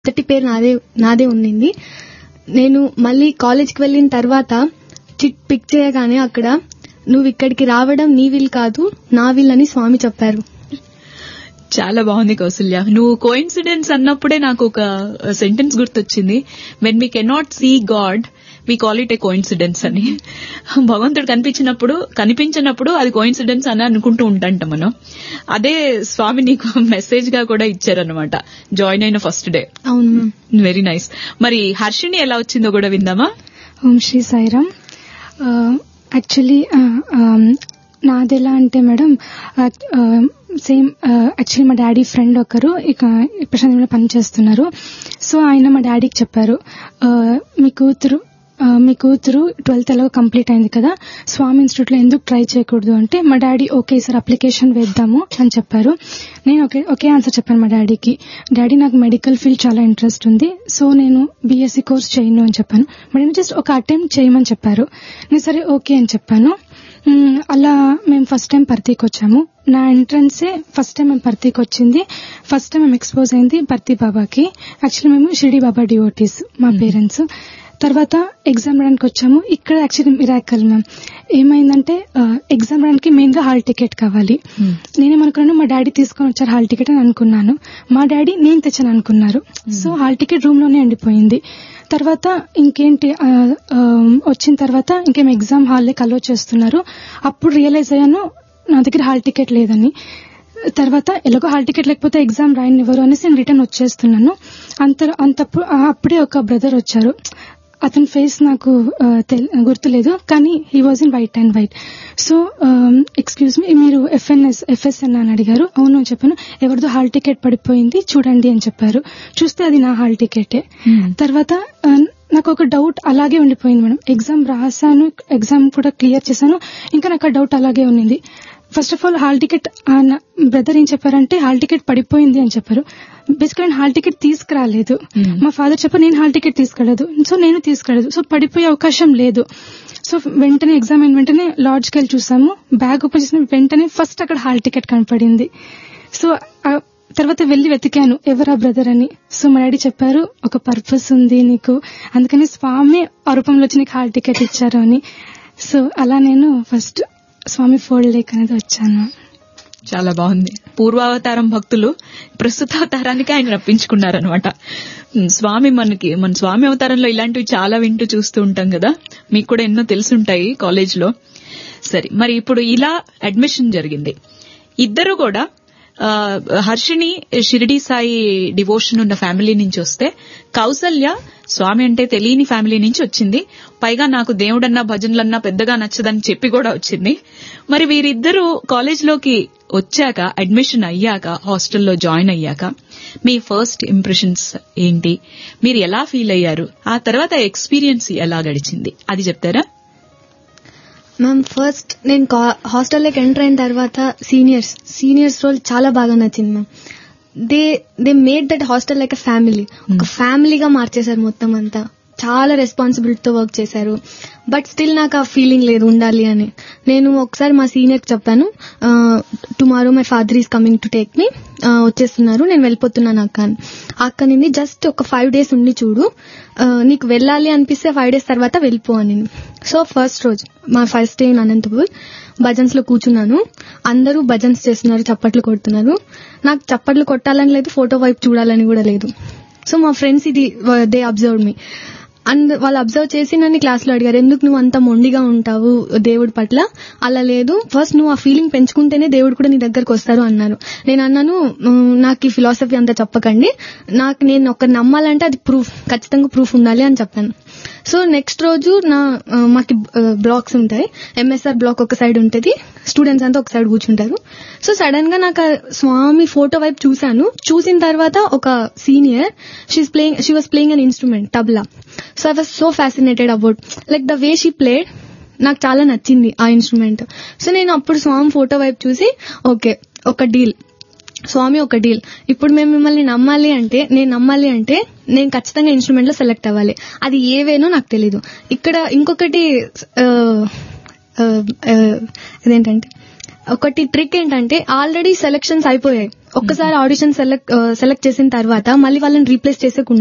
మొదటి పేరు నాదే నాదే ఉండింది నేను మళ్ళీ కాలేజ్కి వెళ్ళిన తర్వాత చిట్ పిక్ చేయగానే అక్కడ నువ్వు ఇక్కడికి రావడం నీ విల్ కాదు నా విల్ అని స్వామి చెప్పారు చాలా బాగుంది కౌసల్య నువ్వు కోయిన్సిడెన్స్ అన్నప్పుడే నాకు ఒక సెంటెన్స్ గుర్తొచ్చింది when we cannot see God we call it a coincidence అని భగవంతుడు కనిపించినప్పుడు కనిపించినప్పుడు అది కోయిన్సిడెన్స్ అని అనుకుంటూ ఉంటాంట మనం అదే స్వామి నీకు మెసేజ్ గా కూడా ఇచ్చారనమాట జాయిన్ అయిన ఫస్ట్ డే అవును మ్యామ్ వెరీ నైస్ మరి హర్షిని ఎలా వచ్చిందో కూడా విందామా ఓం శ్రీ సాయిరామ్ యాక్చువల్లీ నాది ఎలా అంటే మేడం సేమ్ యాక్చువల్లీ మా డాడీ ఫ్రెండ్ ఒకరు ఇక ప్రశాంతంలో పని చేస్తున్నారు సో ఆయన మా డాడీకి చెప్పారు ఆ, మీ కూతురు ఆ, మీ కూతురు ట్వెల్త్ ఎలాగో కంప్లీట్ అయింది కదా స్వామి ఇన్స్టిట్యూట్ లో ఎందుకు ట్రై చేయకూడదు అంటే మా డాడీ ఓకే సార్ అప్లికేషన్ వేద్దాము అని చెప్పారు నేను ఒకే ఒకే ఆన్సర్ చెప్పాను మా డాడీకి డాడీ నాకు మెడికల్ ఫీల్డ్ చాలా ఇంట్రెస్ట్ ఉంది సో నేను బీఎస్సీ కోర్స్ చేయను అని చెప్పాను మరి జస్ట్ ఒక అటెంప్ట్ చేయమని చెప్పారు నేను సరే ఓకే అని చెప్పాను మ్, అలా మేము ఫస్ట్ టైం పర్తీకి వచ్చాము నా ఎంట్రన్సే ఫస్ట్ టైం మేము పర్తీకి వచ్చింది ఫస్ట్ టైం మేము ఎక్స్పోజ్ అయింది పర్తీ బాబాకి యాక్చువల్లీ మేము షిరిడి బాబా డివోటీస్ మా పేరెంట్స్ తర్వాత ఎగ్జామ్ రాయడానికి వచ్చాము ఇక్కడ యాక్చువల్లీ మిరాకల్ మ్యామ్ ఏమైందంటే ఎగ్జామ్ రాయడానికి మెయిన్ గా హాల్ టికెట్ కావాలి నేనేమనుకున్నాను మా డాడీ తీసుకొని వచ్చారు హాల్ టికెట్ అని అనుకున్నాను మా డాడీ నేను తెచ్చాను అనుకున్నారు సో హాల్ టికెట్ రూమ్ లోనే ఉండిపోయింది తర్వాత ఇంకేంటి ఆ, ఆ, వచ్చిన తర్వాత ఇంకేం ఎగ్జామ్ హాల్లే కలో చేస్తున్నారు అప్పుడు రియలైజ్ అయ్యాను నా దగ్గర హాల్ టికెట్ లేదని తర్వాత ఎలాగో హాల్ టికెట్ లేకపోతే ఎగ్జామ్ రాయనివ్వరు అనేసి నేను రిటర్న్ వచ్చేస్తున్నాను అంత అంతప్పుడు ఆ, అప్పుడే ఒక బ్రదర్ వచ్చారు అతని ఫేస్ నాకు ఆ, తెల్- గుర్తులేదు కానీ he was in white and white so excuse me మీరు ఎఫ్ఎన్ఎస్ ఎఫ్ఎస్ఎన్ అని అడిగారు అవును అని చెప్పాను ఎవరిదో హాల్ టికెట్ పడిపోయింది చూడండి అని చెప్పారు చూస్తే అది నా హాల్ టికెటే తర్వాత ఆ, నాకు ఒక డౌట్ అలాగే ఉండిపోయింది మేడం ఎగ్జామ్ రాసాను ఎగ్జామ్ కూడా క్లియర్ చేశాను ఇంకా నాకు ఆ డౌట్ అలాగే ఉన్నింది first of all hall ticket brother ఏం చెప్పారంటే హాల్ టికెట్ పడిపోయింది అని చెప్పారు బేసిక్గా నేను హాల్ టికెట్ తీసుకురాలేదు మా ఫాదర్ చెప్పారు నేను హాల్ టికెట్ తీసుకెళ్ళదు సో నేను తీసుకెళ్ళదు సో పడిపోయే అవకాశం లేదు సో వెంటనే ఎగ్జామ్ అయిన వెంటనే లాడ్జ్కి వెళ్ళి చూసాము బ్యాగ్ ఓపెన్ చేసిన వెంటనే ఫస్ట్ అక్కడ హాల్ టికెట్ కనపడింది సో ఆ తర్వాత వెళ్లి వెతికాను ఎవరా బ్రదర్ అని సో మా డాడీ చెప్పారు ఒక పర్పస్ ఉంది నీకు అందుకని స్వామి ఆ రూపంలో వచ్చి నీకు హాల్ టికెట్ ఇచ్చారు అని సో అలా నేను ఫస్ట్ స్వామి ఫోల్డ్ లేక్ అనేది వచ్చాను చాలా బాగుంది పూర్వావతారం భక్తులు ప్రస్తుత అవతారానికి ఆయన రప్పించుకున్నారనమాట ఉమ్, స్వామి మనకి మన స్వామి అవతారంలో ఇలాంటివి చాలా వింటూ చూస్తూ ఉంటాం కదా మీకు కూడా ఎన్నో తెలుసుంటాయి కాలేజ్ లో సరే మరి ఇప్పుడు ఇలా అడ్మిషన్ జరిగింది ఇద్దరు కూడా ఆ, హర్షిని షిరిడి సాయి డివోషన్ ఉన్న ఫ్యామిలీ నుంచి వస్తే కౌసల్య స్వామి అంటే తెలియని ఫ్యామిలీ నుంచి వచ్చింది పైగా నాకు దేవుడన్నా భజనలన్నా పెద్దగా నచ్చదని చెప్పి కూడా వచ్చింది మరి వీరిద్దరూ కాలేజ్లోకి వచ్చాక అడ్మిషన్ అయ్యాక హాస్టల్లో జాయిన్ అయ్యాక మీ ఫస్ట్ ఇంప్రెషన్స్ ఏంటి మీరు ఎలా ఫీల్ అయ్యారు ఆ తర్వాత ఎక్స్పీరియన్స్ ఎలా గడిచింది అది చెప్తారా మ్యామ్ ఫస్ట్ నేను కా- హాస్టల్లోకి ఎంటర్ అయిన తర్వాత సీనియర్స్ సీనియర్స్ రోల్ చాలా బాగా నచ్చింది ma'am they they made that hostel like a family ఒక ఫ్యామిలీగా మార్చేశారు మొత్తం అంతా చాలా రెస్పాన్సిబిలిటీతో వర్క్ చేశారు బట్ స్టిల్ నాకు ఆ ఫీలింగ్ లేదు ఉండాలి అని నేను ఒకసారి మా సీనియర్కి చెప్పాను tomorrow my father is coming to take me వచ్చేస్తున్నారు నేను వెళ్ళిపోతున్నాను అక్క అని ఆ అక్క నింది జస్ట్ ఒక ఫైవ్ డేస్ ఉండి చూడు ఆ, నీకు వెళ్ళాలి అనిపిస్తే ఫైవ్ డేస్ తర్వాత వెళ్ళిపో అని సో ఫస్ట్ రోజు మా first day in Anantapur bhajans లో కూర్చున్నాను అందరూ భజన్స్ చేస్తున్నారు చప్పట్లు కొడుతున్నారు నాకు చప్పట్లు కొట్టాలని లేదు ఫోటో వైపు చూడాలని కూడా లేదు సో మా ఫ్రెండ్స్ ఇది దే అబ్జర్వ్ మీ అండ్ వాళ్ళు అబ్జర్వ్ చేసి నన్ను క్లాస్ లో అడిగారు ఎందుకు నువ్వు అంత మొండిగా ఉంటావు దేవుడి పట్ల అలా లేదు ఫస్ట్ నువ్వు ఆ ఫీలింగ్ పెంచుకుంటేనే దేవుడు కూడా నీ దగ్గరకు వస్తారు అన్నారు నేను అన్నాను "మ్, నాకు ఈ ఫిలాసఫీ అంతా చెప్పకండి నాకు నేను ఒక నమ్మాలంటే అది ప్రూఫ్ ఖచ్చితంగా ప్రూఫ్ ఉండాలి అని చెప్పాను సో నెక్స్ట్ రోజు నా ఆ, మాకి బ్లాక్స్ ఉంటాయి ఎంఎస్ఆర్ బ్లాక్ ఒక సైడ్ ఉంటుంది స్టూడెంట్స్ అంతా ఒక సైడ్ కూర్చుంటారు సో సడన్ గా నాకు ఆ స్వామి ఫోటో వైపు చూశాను చూసిన తర్వాత ఒక senior she's playing she was playing an instrument tabla so I was so fascinated about like the way she played నాకు చాలా నచ్చింది ఆ ఇన్స్ట్రుమెంట్ సో నేను అప్పుడు స్వామి ఫోటో వైపు చూసి ఓకే ఒక డీల్ స్వామి ఒక డీల్ ఇప్పుడు మేము మిమ్మల్ని నమ్మాలి అంటే నేను నమ్మాలి అంటే నేను ఖచ్చితంగా ఇన్స్ట్రుమెంట్ లో సెలెక్ట్ అవ్వాలి అది ఏవేనో నాకు తెలీదు ఇక్కడ ఇంకొకటి ఆ, ఆ, ఆ, ఇదేంటంటే ఒకటి ట్రిక్ ఏంటంటే ఆల్రెడీ సెలక్షన్స్ అయిపోయాయి ఒక్కసారి ఆడిషన్ సెలెక్ట్ సెలెక్ట్ చేసిన తర్వాత మళ్ళీ వాళ్ళని రీప్లేస్ చేసే